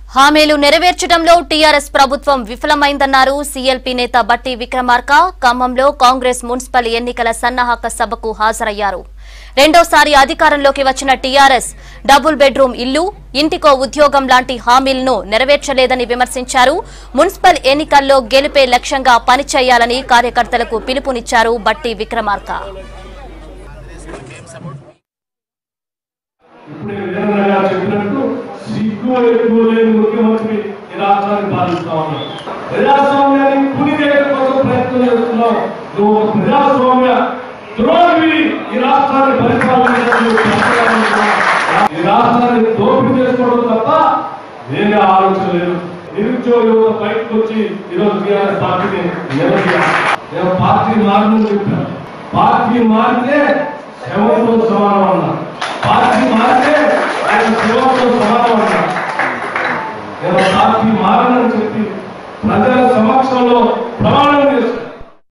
హామీలు నెరవేర్చడంలో టీఆర్ఎస్ ప్రభుత్వం విఫలమైందన్నారు సీఎల్పీ నేత బట్టి విక్రమార్క ఖమ్మంలో కాంగ్రెస్ మున్సిపల్ ఎన్నికల సన్నాహక సభకు హాజరయ్యారు రెండోసారి అధికారంలోకి వచ్చిన టీఆర్ఎస్ డబుల్ బెడ్రూమ్ ఇల్లు ఇంటికో ఉద్యోగం లాంటి హామీలను నెరవేర్చలేదని విమర్శించారు మున్సిపల్ ఎన్నికల్లో గెలిపే లక్ష్యంగా పనిచేయాలని కార్యకర్తలకు పిలుపునిచ్చారు బట్టి విక్రమార్క ఇప్పుడు విజయనగర గారు చెప్పినట్టు సిగ్గు ఎక్కువ లేని ముఖ్యమంత్రి ఈ రాష్ట్రాన్ని పాలిస్తా ఉన్నాడు ప్రజాస్వామ్యాన్ని కుడి చేయడం కోసం ప్రయత్నం చేస్తున్నావు నువ్వు ఒక ప్రజాస్వామ్య ద్రోహి ఈ రాష్ట్రాన్ని పరిపాలించడానికి ఈ రాష్ట్రాన్ని దోపిడీ చేసుకోవడం తప్ప వేరే ఆలోచన లేదు నిరుద్యోగ యువత బయటకు వచ్చి ఈరోజు టీఆర్ఎస్ పార్టీని నిలదీయాలి నేను పార్టీ మారని చెప్పాను పార్టీ మారితే శవంతో సమానం అన్నా పార్టీ మారితే ఆయన శివంతో సమానం అన్నా నేను పార్టీ మారనని చెప్పి